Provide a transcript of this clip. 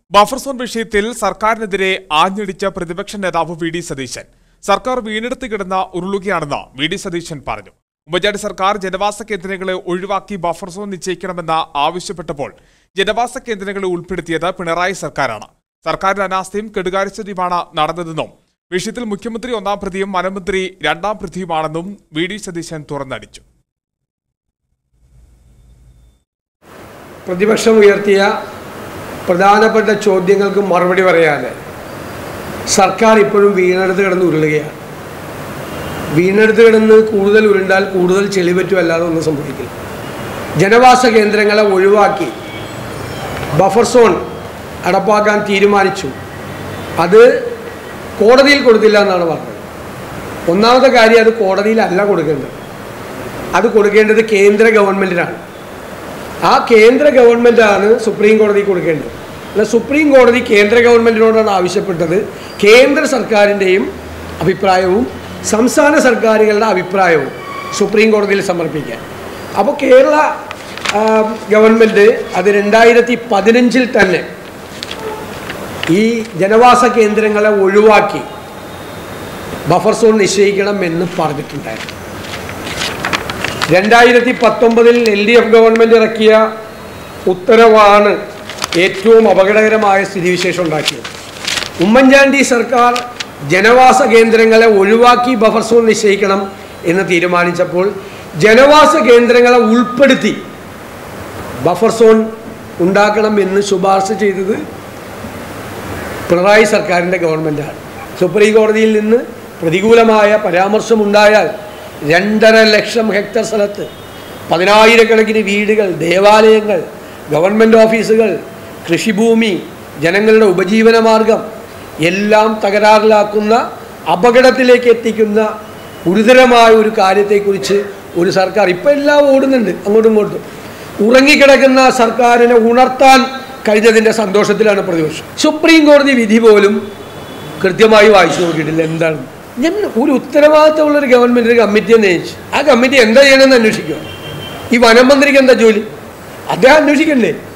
buffer zone വിഷയത്തിൽ സർക്കാരിനെതിരെ ആഞ്ഞടിച്ച പ്രതിപക്ഷ നേതാവ് വി ഡി സതീശൻ സർക്കാർ വീണെടുത്ത് കിടന്ന ഉരുളുകയാണെന്ന് വി ഡി സതീശൻ പറഞ്ഞു ഉമ്മൻചാണ്ടി സർക്കാർ ജനവാസ കേന്ദ്രങ്ങളെ ഒഴിവാക്കി ബഫർ സോൺ നിശ്ചയിക്കണമെന്ന് ആവശ്യപ്പെട്ടപ്പോൾ ജനവാസ കേന്ദ്രങ്ങളെ ഉൾപ്പെടുത്തിയത് പിണറായി സർക്കാരാണ് സർക്കാരിന്റെ അനാസ്ഥയും കെടുകാര്യസ്ഥതയുമാണ് നടന്നതെന്നും വിഷയത്തിൽ മുഖ്യമന്ത്രി ഒന്നാം പ്രതിയും വനമന്ത്രി രണ്ടാം പ്രതിയുമാണെന്നും വി ഡി സതീശൻ തുറന്നടിച്ചു പ്രതിപക്ഷം ഉയർത്തിയ പ്രധാനപ്പെട്ട ചോദ്യങ്ങൾക്ക് മറുപടി പറയാതെ സർക്കാർ ഇപ്പോഴും വീണെടുത്ത് കിടന്ന് ഉരുളുകയാണ് വീണെടുത്ത് കിടന്ന് കൂടുതൽ ഉരുണ്ടാൽ കൂടുതൽ ചെളി പറ്റുമല്ലാതെ ഒന്നും സംഭവിക്കില്ല ജനവാസ കേന്ദ്രങ്ങളെ ഒഴിവാക്കി ബഫർ സോൺ അടപ്പാക്കാൻ തീരുമാനിച്ചു അത് കോടതിയിൽ കൊടുത്തില്ല എന്നാണ് പറഞ്ഞത് ഒന്നാമത്തെ കാര്യം അത് കോടതിയിലല്ല കൊടുക്കേണ്ടത് അത് കൊടുക്കേണ്ടത് കേന്ദ്ര ഗവൺമെൻറ്റിനാണ് ആ കേന്ദ്ര ഗവൺമെൻറ്റാണ് സുപ്രീം കോടതി കൊടുക്കേണ്ടത് അല്ല സുപ്രീം കോടതി കേന്ദ്ര ഗവൺമെൻറ്റിനോടാണ് ആവശ്യപ്പെട്ടത് കേന്ദ്ര സർക്കാരിൻ്റെയും അഭിപ്രായവും സംസ്ഥാന സർക്കാരുകളുടെ അഭിപ്രായവും സുപ്രീം കോടതിയിൽ സമർപ്പിക്കാൻ അപ്പോൾ കേരള ആ, ഗവൺമെൻറ് അത് രണ്ടായിരത്തി പതിനഞ്ചിൽ തന്നെ ഈ ജനവാസ കേന്ദ്രങ്ങളെ ഒഴിവാക്കി ബഫർ സോൺ നിശ്ചയിക്കണം എന്ന് പറഞ്ഞിട്ടുണ്ടായിരുന്നു രണ്ടായിരത്തി പത്തൊമ്പതിൽ എൽ ഡി എഫ് ഗവൺമെൻറ് ഇറക്കിയ ഉത്തരവാണ് ഏറ്റവും അപകടകരമായ സ്ഥിതിവിശേഷം ഉണ്ടാക്കിയത് ഉമ്മൻചാണ്ടി സർക്കാർ ജനവാസ കേന്ദ്രങ്ങളെ ഒഴിവാക്കി ബഫർ സോൺ നിശ്ചയിക്കണം എന്ന് തീരുമാനിച്ചപ്പോൾ ജനവാസ കേന്ദ്രങ്ങളെ ഉൾപ്പെടുത്തി ബഫർ സോൺ ഉണ്ടാക്കണം എന്ന് ശുപാർശ ചെയ്തത് പിണറായി സർക്കാരിൻ്റെ ഗവൺമെൻറ്റാണ് സുപ്രീം കോടതിയിൽ നിന്ന് പ്രതികൂലമായ പരാമർശമുണ്ടായാൽ രണ്ടര ലക്ഷം ഹെക്ടർ സ്ഥലത്ത് പതിനായിരക്കണക്കിന് വീടുകൾ ദേവാലയങ്ങൾ ഗവൺമെൻറ് ഓഫീസുകൾ കൃഷിഭൂമി ജനങ്ങളുടെ ഉപജീവന മാർഗം എല്ലാം തകരാറിലാക്കുന്ന അപകടത്തിലേക്ക് എത്തിക്കുന്ന ഗുരുതരമായ ഒരു കാര്യത്തെക്കുറിച്ച് ഒരു സർക്കാർ ഇപ്പം എല്ലാം ഓടുന്നുണ്ട് അങ്ങോട്ടും ഇങ്ങോട്ടും ഉറങ്ങിക്കിടക്കുന്ന സർക്കാരിനെ ഉണർത്താൻ കഴിഞ്ഞതിൻ്റെ സന്തോഷത്തിലാണ് പ്രതിപക്ഷം സുപ്രീം കോടതി വിധി പോലും കൃത്യമായി വായിച്ചു നോക്കിയിട്ടില്ല എന്താണ് ഞാൻ ഒരു ഉത്തരവാദിത്തമുള്ള ഒരു ഗവൺമെൻറ് കമ്മിറ്റിയെ നിയമിച്ചു ആ കമ്മിറ്റി എന്താ ചെയ്യണമെന്ന് അന്വേഷിക്കുക ഈ വനം മന്ത്രിക്ക് എന്താ ജോലി അദ്ദേഹം അന്വേഷിക്കണ്ടേ